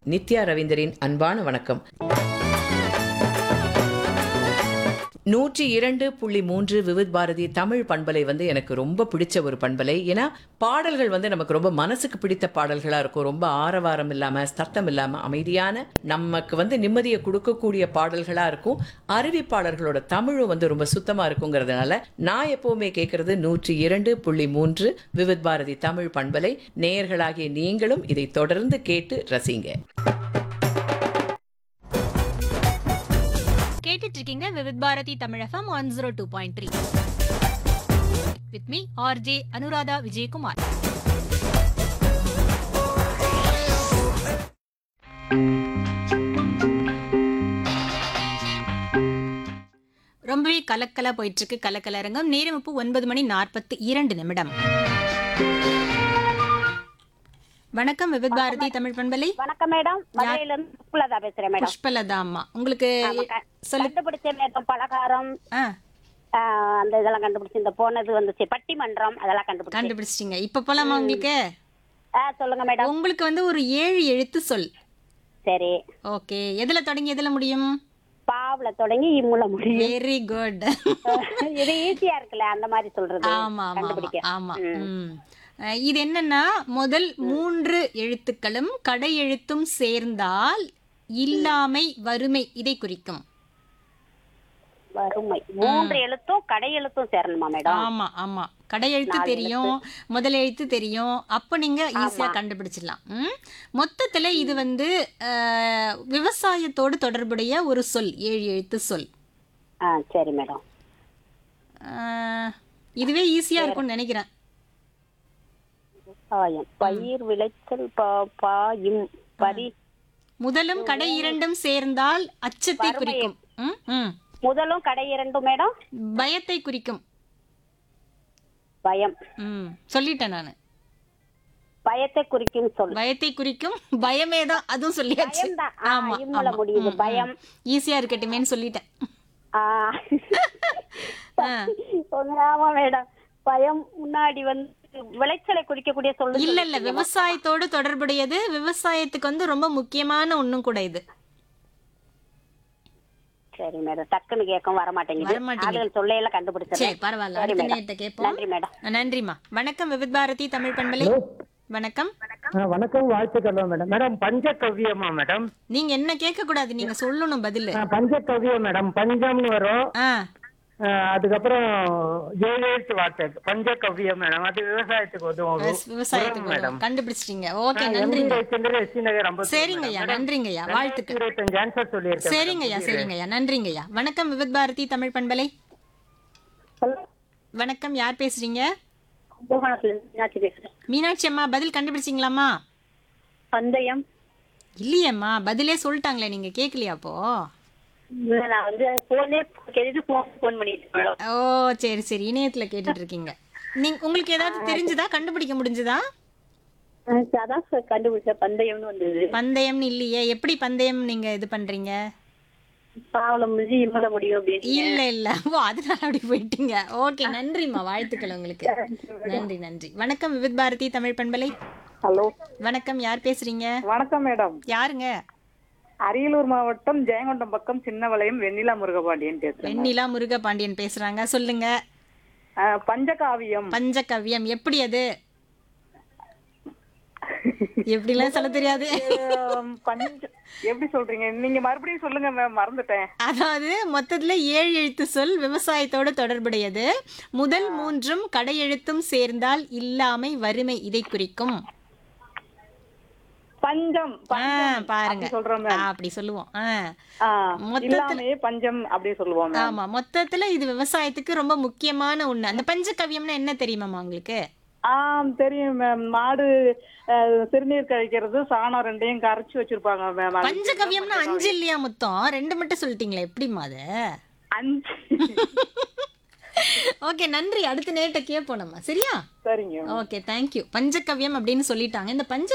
நித்யா ரவீந்தரின் அன்பான வணக்கம் நூற்றி இரண்டு புள்ளி மூன்று விவித் பாரதி தமிழ் பண்பலை வந்து எனக்கு ரொம்ப பிடிச்ச ஒரு பண்பலை ஏன்னா பாடல்கள் வந்து நமக்கு ரொம்ப மனசுக்கு பிடித்த பாடல்களாக இருக்கும் ரொம்ப ஆரவாரம் இல்லாமல் சத்தம் இல்லாமல் அமைதியான நமக்கு வந்து நிம்மதியை கொடுக்கக்கூடிய பாடல்களாக இருக்கும் அறிவிப்பாளர்களோட தமிழும் வந்து ரொம்ப சுத்தமாக இருக்குங்கிறதுனால நான் எப்போவுமே கேட்குறது நூற்றி இரண்டு புள்ளி மூன்று விவித் பாரதி தமிழ் பண்பலை நேயர்களாகிய நீங்களும் இதை தொடர்ந்து கேட்டு ரசிங்க கேட்டுட்டு இருக்கீங்க Vividh Bharati Tamizhagam one zero two point three with me RJ Anuradha Vijayakumar ரொம்பவே கலக்கலா போயிட்டு இருக்கு கலக்கலரங்கம் நேரம் இப்போ ஒன்பது மணி நாற்பத்தி இரண்டு நிமிடம் வணக்கம் விவித் பாரதி தமிழ் பண்பலை வணக்கம் மேடம் மதுரையில இருந்து புஷ்பலதா பேசுறேன் மேடம் புஷ்பலதா அம்மா உங்களுக்கு ஆமா, க- சொல்லு கண்டுபிடிச்ச மேடம் பலகாரம் ஆ ஆ, அந்த இதெல்லாம் கண்டுபிடிச்சு இந்த போனது வந்துச்சு பட்டிமன்றம் அதெல்லாம் கண்டுபிடிச்சு கண்டுபிடிச்சிட்டீங்க இப்ப போலாமா உங்களுக்கு ஆ சொல்லுங்க மேடம் உங்களுக்கு வந்து ஒரு ஏழு எழுத்து சொல் சரி ஓகே எதுல தொடங்கி எதுல முடியும் பாவுல தொடங்கி இம்முல முடியும் வெரி குட் இது ஈஸியா இருக்குல்ல அந்த மாதிரி சொல்றது ஆமா ஆமா ஆமா கண்டுபிடிக்க ஆமா ம். அஹ், இது என்னன்னா முதல் மூன்று எழுத்துக்களும் கடை எழுத்தும் சேர்ந்தால் இல்லாமை வறுமை இதை குறிக்கும் வறுமை மூன்று எழுத்தும் கடை எழுத்தும் சேரணுமா மேடம் ஆமா ஆமா கடை எழுத்து தெரியும் முதல் எழுத்து தெரியும் அப்ப நீங்க ஈஸியா கண்டுபிடிச்சிடலாம் ம்? மொத்தத்துல இது வந்து அஹ், விவசாயத்தோடு தொடர்புடைய ஒரு சொல் ஏழு எழுத்து சொல் ஆ சரி மேடம் அஹ், இதுவே ஈஸியா இருக்கும்னு நினைக்கிறேன் விவசாயம் பயிர் விளைச்சல் பா- பாயும் பரி முதலும் கடை இரண்டும் சேர்ந்தால் அச்சத்தை குறிக்கும் ம், ம். முதலும் கடை இரண்டும் மேடம் பயத்தை குறிக்கும் பயம் ம் சொல்லிட்டேன் நானு பயத்தை குறிக்கும் சொல் பயத்தை குறிக்கும் பயமே தான் அதுவும் சொல்லியாச்சு பயம்தான். ஆ, ஆமா இம்முல முடியுது. பயம். ஈஸியா இருக்கட்டுமேன்னு சொல்லிட்டேன் ஆ. ஆ. ஆமா மேடம் பயம் முன்னாடி வந்து விளைச்சலை குறிக்கக்கூடிய சொல்லு இல்ல இல்ல விவசாயத்தோடு தொடர்புடையது விவசாயத்துக்கு வந்து ரொம்ப முக்கியமான ஒண்ணும் கூட இது சரி மேடம் டக்குன்னு கேட்கும் வர மாட்டேங்குது வரமாட்டேங்குது. ஆளுகள் சொல்லையில கண்டுபிடிச்சேன் சரி பரவாயில்ல சரி அடுத்த மேடம். நேரத்தை கேட்போம் நன்றி மேடம் நன்றிம்மா வணக்கம் விவித் பாரதி தமிழ் பண்பலை வணக்கம் ஆ, வணக்கம் வாழ்த்துக்கள் மேடம் மேடம் பஞ்சகவ்யமா மேடம் நீங்க என்ன கேட்க கூடாது நீங்க சொல்லணும் பதிலு ஆ, பஞ்சகவ்யம் மேடம் பஞ்சம்னு வரும் ஆ ஆ, அதுக்கப்புறம் ஏழு எழுத்து வார்த்தை பஞ்சகவ்யம் மேடம் அது விவசாயத்துக்கு உதவும் விவசாயத்துக்கு மேடம் உதவும். கண்டுபிடிச்சிட்டீங்க ஓகே எம்பி நன்றிங்க ரவிச்சந்திரன் எஸ்சி நகர் ஐம்பத்தி சரிங்கய்யா நன்றிங்கய்யா வாழ்த்துக்கள் இருபத்தஞ்சு ஆன்சர் சொல்லியிருக்கேன் சரிங்கய்யா சரிங்கய்யா நன்றிங்கய்யா வணக்கம் விவித் பாரதி தமிழ் பண்பலை வணக்கம் யார் பேசுறீங்க கும்பகோணத்துல இருந்து மீனாட்சி பேசுறேன் மீனாட்சி அம்மா பதில் கண்டுபிடிச்சிங்களாமா பந்தயம் இல்லையேம்மா பதிலே சொல்லிட்டாங்களே நீங்க கேட்கலையா அப்போ இல்ல, நான் வந்து போனே கேட்டு போன் போன் பண்ணிட்டு மேடம் ஓ சரி சரி இணையத்துல கேட்டுட்டு இருக்கீங்க நீங்க உங்களுக்கு ஏதாவது தெரிஞ்சுதா கண்டுபிடிக்க முடிஞ்சுதா அதான் சார் கண்டுபிடிச்ச பந்தயம்னு வந்தது பந்தயம்னு இல்லையே எப்படி பந்தயம் நீங்க இது பண்றீங்க பாவல முடிஞ்சு இம்மல முடியும் அப்படின்னு இல்ல இல்ல ஓ அதனால அப்படி போயிட்டீங்க ஓகே நன்றிம்மா வாழ்த்துக்கள் உங்களுக்கு நன்றி நன்றி வணக்கம் விவித் பாரதி தமிழ் பண்பலை ஹலோ வணக்கம் யார் பேசுறீங்க வணக்கம் மேடம் யாருங்க அரியலூர் மாவட்டம் ஜெயங்கொண்டம் பக்கம் சின்னவளையம் வெண்ணிலா முருகபாண்டியன் பேசுறேன் வெண்ணிலா முருக பாண்டியன் பேசுறாங்க சொல்லுங்க அஹ், பஞ்சகாவியம் பஞ்சகவ்யம் எப்படி அது எப்படிலாம் சொல்ல தெரியாது அஹ், பஞ்ச எப்படி சொல்றீங்க நீங்க மறுபடியும் சொல்லுங்க மேம் மறந்துட்டேன் அதாவது மொத்தத்துல ஏழு எழுத்து சொல் விவசாயத்தோடு தொடர்புடையது முதல் மூன்றும் கடை எழுத்தும் சேர்ந்தால் இல்லாமை வறுமை இதை குறிக்கும் பஞ்சம் ஆ, பாருங்க அப்படி சொல்றோம் ஆ, அப்படி சொல்லுவோம் ஆ. ஆ, மொத்தத்துல- இல்லாமையே பஞ்சம் அப்படி சொல்லுவோம் மேம் ஆமா மொத்தத்துல இது விவசாயத்துக்கு ரொம்ப முக்கியமான ஒண்ணு அந்த பஞ்சகவ்யம்னா என்ன தெரியுமாமா உங்களுக்கு ஆம் தெரியும் மேம் மாடு அஹ், சிறுநீர் கழிக்கிறது சாணம் ரெண்டையும் கரைச்சு வச்சிருப்பாங்க மேம் அது பஞ்சகவ்யம்னா அஞ்சு இல்லையா மொத்தம் ரெண்டு மட்டும் சொல்லிட்டீங்களா எப்படிமா அது அஞ்சு ஓகே நன்றி அடுத்த நேரத்தை கேட்போம் நம்ம சரியா சரிங்க ஓகே தேங்க்யூ பஞ்சகவ்யம் அப்படின்னு சொல்லிட்டாங்க இந்த பஞ்ச